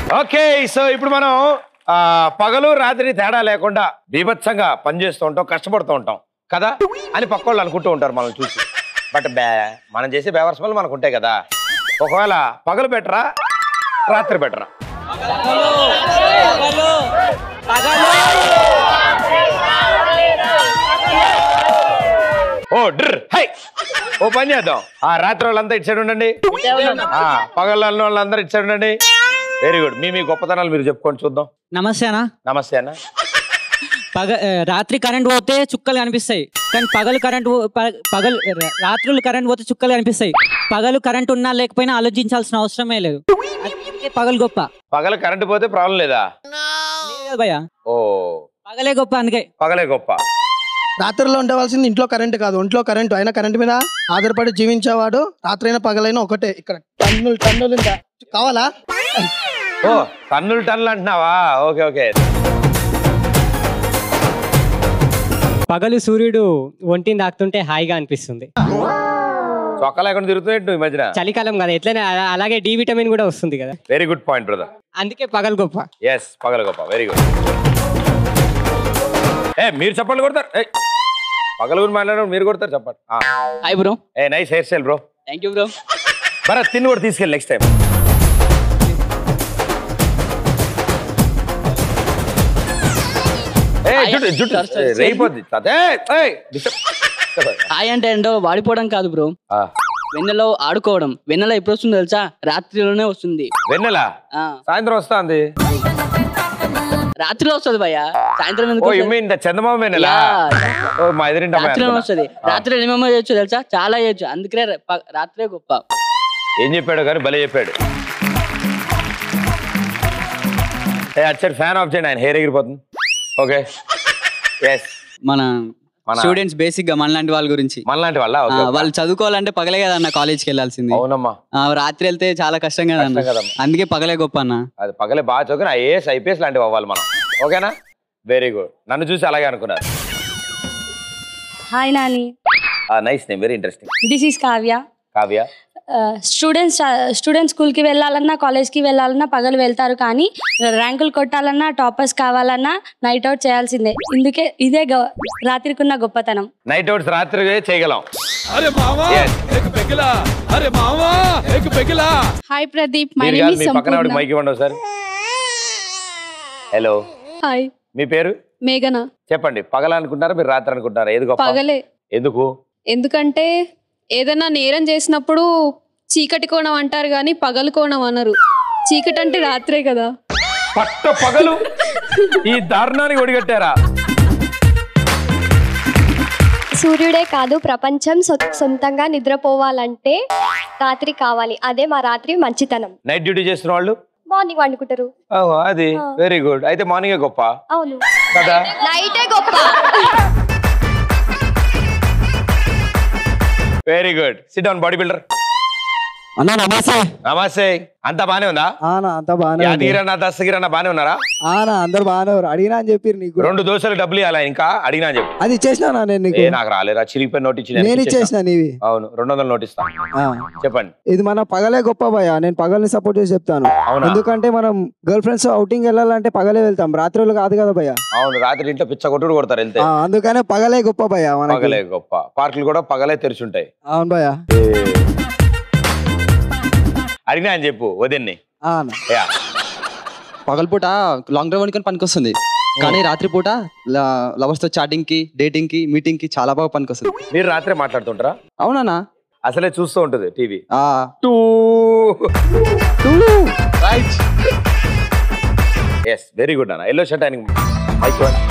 Okay so ఇప్పుడు మనం ఆ, పగలు రాత్రి తేడా లేకుండా బీభత్సంగా పనిచేస్తూ ఉంటాం కష్టపడుతూ ఉంటాం కదా అని పక్క వాళ్ళు అనుకుంటూ ఉంటారు మనం చూసి బట్ బే మనం చేసే బేవర్స్ వల్ల మనకు ఉంటాయి కదా ఒకవేళ పగలు బెటరా రాత్రి బెటరా ఓ డ్ర్ హై ఓ పని చేద్దాం ఆ రాత్రి వాళ్ళంతా ఇటు సైడ్ ఉండండి ఆ పగల వాళ్ళందరూ ఇటు సైడ్ ఉండండి వెరీ గుడ్ మీ మీ గొప్పతనాలు మీరు చెప్పుకొని చూద్దాం నమస్తే అన్న నమస్తే అన్న పగ ఆ, రాత్రి కరెంట్ పోతే చుక్కలు కనిపిస్తాయి కానీ పగలు కరెంట్ పగలు రా- రాత్రులు కరెంట్ పోతే చుక్కలు కనిపిస్తాయి పగలు కరెంట్ ఉన్నా లేకపోయినా ఆలోచించాల్సిన అవసరమే లేదు అందుకే పగలు గొప్ప పగల కరెంట్ పోతే ప్రాబ్లం లేదా లేదు కదా భయ్యా ఓ పగలే గొప్ప అందుకే పగలే గొప్ప రాత్రిలో ఉండవలసింది ఇంట్లో కరెంట్ కాదు ఒంట్లో కరెంట్ అయినా కరెంట్ మీద ఆధారపడి జీవించేవాడు రాత్రైనా పగలైనా ఒకటే ఇక్కడ టన్నులు టన్నులు ఇంకా కావాలా ఓ టన్నులు టన్నులు అంటున్నావా ఓకే ఓకే పగలు సూర్యుడు ఒంటిని తాకుతుంటే హాయిగా అనిపిస్తుంది చొక్కా లేకుండా తిరుగుతున్నాయి నువ్వు ఈ మధ్యన చలికాలం కదా ఎట్లనే అలా- అలాగే డి విటమిన్ కూడా వస్తుంది కదా వెరీ గుడ్ పాయింట్ బ్రదర్ అందుకే పగలు గొప్ప ఎస్ పగల గొప్ప వెరీ గుడ్ ఏ మీరు చెప్పండి కొడతారు ఏ పగల గురించి మాట్లాడడం మీరు కొడతారు చెప్పండి ఆ. Hi bro a nice hair style bro thank you bro Bharath తిని కూడా తీసుకెళ్ళి నెక్స్ట్ టైం ఏ జుట్టు జుట్టు Sir, sir, sir. రేయిపోద్ది తాత. ఏయ్, ఏయ్, disturb. హాయ్ అంటే ఏంటో వాడిపోవడం కాదు బ్రో ఆ, వెన్నెలో ఆడుకోవడం వెన్నెల ఎప్పుడు వస్తుందో తెలుసా రాత్రిలోనే వస్తుంది వెన్నెలా ఆ సాయంత్రం వస్తుంది రాత్రిలో వస్తుంది భయ్య సాయంత్రం ఎందుకు ఓ యు వస్తది? మీన్ చందమామ వెన్నెలా Yeah. ఓ మా ఎదురింటి అమ్మాయి రాత్రిలో అనుకున్నా. వస్తుంది రాత్రి ఏమేమో చేయొచ్చు తెలుసా చాలా చేయొచ్చు అందుకే ర- ప- రాత్రే గొప్ప ఏం చెప్పాడు కానీ భలే చెప్పాడు ఏ అచ్చాడు ఫ్యాన్ ఆఫ్ చేయండి ఆయన హెయిర్ ఎగిరిపోతుంది ఓకే ఎస్ మన మన స్టూడెంట్స్ బేసిక్ గా మనలాంటి వాళ్ళ గురించి మనలాంటి వాళ్ళ ఆ, ఓకే వాళ్ళు చదువుకోవాలంటే పగలే కదా అన్న కాలేజ్కి వెళ్ళాల్సింది అవునమ్మా ఆ, రాత్రి వెళ్తే చాలా కష్టం కదా అన్న కష్టం కదమ్మా. అందుకే పగలే గొప్ప అన్న అది పగలే బాగా చదువుకుని ఐఏఎస్ ఐపీఎస్ లాంటివి అవ్వాలి మనం ఓకేనా వెరీ గుడ్ నన్ను చూసి అలాగే అనుకున్నారు hi Nani nice name very interesting this is Kavya Kavya students students స్కూల్కి వెళ్ళాలన్నా కాలేజ్కి వెళ్ళాలన్నా పగలు వెళ్తారు కానీ ర్యాంకులు కొట్టాలన్నా టాపర్స్ కావాలన్నా నైట్ అవుట్ చేయాల్సిందే ఇందుకే ఇదే గ- రాత్రికున్న గొప్పతనం నైట్ అవుట్స్ రాత్రి చేయగలం अरे मामा Yes. एक पिघला अरे मामा एक पिघला హాయ్ ప్రదీప్ మై మీరు నేమ్ కాదు, ఇస్ మీ పక్కన ఆవిడకి సంపూర్ణ మైక్ ఇవ్వండి ఒకసారి హలో హాయ్ మీ పేరు మేఘన చెప్పండి పగల అనుకుంటారా మీరు రాత్రి అనుకుంటారా ఏది గొప్ప పగలే ఎందుకు ఎందుకంటే ఏదైనా నేరం చేసినప్పుడు చీకటి కోణం అంటారు కానీ పగలు కోణం అనరు చీకటి అంటే రాత్రే కదా పట్ట పగలు ఈ దారుణానికి ఒడిగట్టారా సూర్యుడే కాదు ప్రపంచం సొ- సొంతంగా నిద్రపోవాలంటే రాత్రి కావాలి అదే మా రాత్రి మంచితనం నైట్ డ్యూటీ చేస్తున్న వాళ్ళు మార్నింగ్ వండుకుంటారు ఓహో, అది వెరీ గుడ్ అయితే మార్నింగే గొప్ప అవును కదా నైటే గొప్ప very good sit down body builder అన్నా నమస్తే నమస్తే అంతా బానే ఉందా ఆనా అంతా బాగానే ఉంది. యాదగిరన్న దస్తగిరన్న బానే ఉన్నారా ఆనా అందరు బాగానే ఉన్నారు అడిగినా అని చెప్పి నీకు కూడా. రెండు దోశలు డబ్బులు ఇవ్వాలి ఇంకా అడిగినా అని చెప్పు అది ఇచ్చేసినా నేను నీకు ఏ నాకు రాలేరా చిరిగిపోయి నోట్ ఇచ్చి నేను ఇచ్చేసిన నీవి అవును రెండు వందలు నోట్ ఇస్తా ఆ. చెప్పండి ఇది మన పగలే గొప్ప భయ నేను పగల్ని సపోర్ట్ చేసి చెప్తాను అవునా ఎందుకంటే మనం గర్ల్ ఫ్రెండ్స్ అవుటింగ్ వెళ్ళాలంటే పగలే వెళ్తాం రాత్రులు కాదు కదా భయ అవును రాత్రి ఇంట్లో పిచ్చ కొట్టుడు కొడతారు వెళ్తే అందుకనే పగలే గొప్ప భయ మనకి పగలే గొప్ప పార్కులు కూడా పగలే తెరిచి ఉంటాయి అవును భయ అడిగినా అని చెప్పు వదిన్ని యా పగలపూట లాంగ్ డ్రైవ్ అనుకుని పనికొస్తుంది కానీ రాత్రిపూట లవర్స్ తో చాటింగ్ కి డేటింగ్ కి మీటింగ్ కి చాలా బాగా పనికొస్తుంది మీరు రాత్రే మాట్లాడుతుంటారా అవునా అసలే చూస్తూ ఉంటుంది టీవీ ఆ two right yes very good అన్న ఎల్లో షర్ట్ ఆయనకి మైక్ ఇవ్వండి.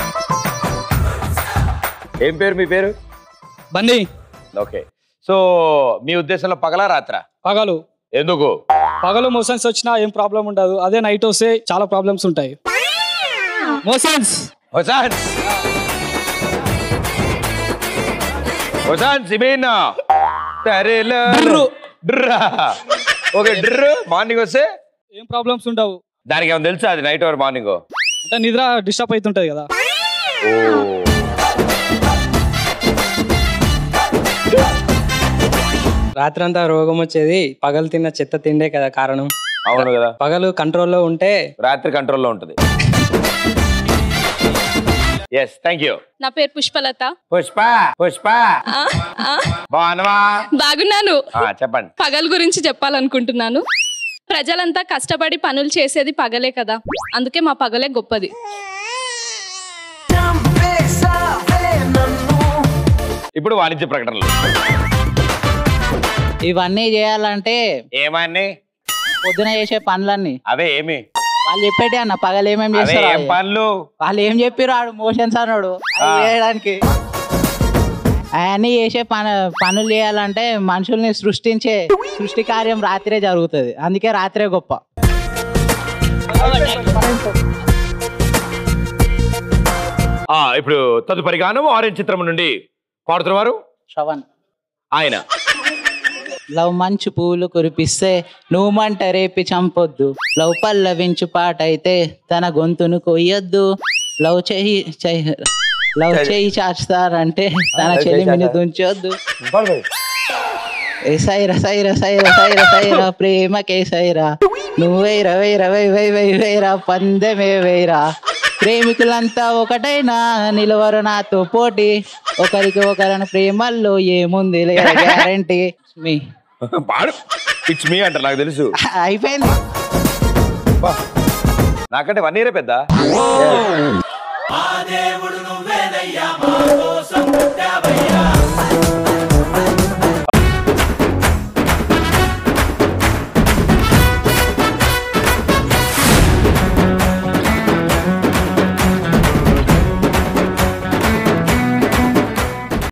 ఏం పేరు మీ పేరు బండి ఓకే సో మీ ఉద్దేశంలో పగలా రాత్రా పగలు ఎందుకు పగలు మోషన్స్ వచ్చినా ఏం ప్రాబ్లం ఉండదు అదే నైట్ వస్తే చాలా ప్రాబ్లమ్స్ ఉంటాయి మోషన్స్ హుసాన్ హుసాన్ సిమీన్ డ్రా ఓకే డ్ర్ మార్నింగ్ వస్తే ఏం ప్రాబ్లమ్స్ ఉండవు దానికి ఏమైనా తెలుసా అది నైట్ ఆర్ మార్నింగ్ అంటే నిద్ర డిస్టర్బ్ అవుతుంటది కదా రాత్రంతా రోగం వచ్చేది పగలు తిన్న చెత్త తిండే కదా కారణం అవును కదా పగలు కంట్రోల్లో ఉంటే రాత్రి కంట్రోల్లో ఉంటుంది ఎస్ థ్యాంక్ యూ నా పేరు పుష్పలత పుష్ప పుష్ప ఆ, ఆ, బాగున్నావా బాగున్నాను ఆ, చెప్పండి పగలు గురించి చెప్పాలనుకుంటున్నాను ప్రజలంతా కష్టపడి పనులు చేసేది పగలే కదా అందుకే మా పగలే గొప్పది ఇప్పుడు వాణిజ్య ప్రకటనలు ఇవన్నీ చేయాలంటే ఏమని పొద్దున చేసే పనులన్నీ అవే ఏమి వాళ్ళు చెప్పేటి అన్న పగలు ఏమేమి అవే చేస్తారు ఏం పనులు వాళ్ళు ఏం చెప్పారు ఆడు మోషన్స్ అన్నాడు అవి ఆ. చేయడానికి అవన్నీ చేసే పను పనులు చేయాలంటే మనుషుల్ని సృష్టించే సృష్టి కార్యం రాత్రే జరుగుతుంది అందుకే రాత్రే గొప్ప ఆ ఇప్పుడు తదుపరి గానం ఆరెంజ్ చిత్రం నుండి పాడుతున్న వారు శ్రవణ్ ఆయన లవ్ మంచు పూలు కురిపిస్తే నువ్వు మంట రేపి చంపొద్దు లవ్ పల్లవించు పాట అయితే తన గొంతును కొయ్యొద్దు లవ్ చెయ్యి చెయ్యి లవ్ చెయ్యి చాచుతారంటే తన లవ్ చెయ్యి చెలిమిని చాచా. తుంచొద్దు ఏ సైర సైర సైర సైర సైర ప్రేమకే సైరా నువ్వైరా వైరా వై వై వై వైరా పందెమే వైరా ప్రేమికులంతా ఒకటైనా నిలవరు నాతో పోటీ ఒకరికి ఒకరిని ప్రేమల్లో ఏముంది లేదా గ్యారంటీ మీ పాడు ఇట్స్ మీ అంట నాకు తెలుసు అయిపోయింది నాకంటే వన్ ఇయరే పెద్ద దేవుడు నువ్వేనయ్యా మా కోసం పుట్టావయ్యా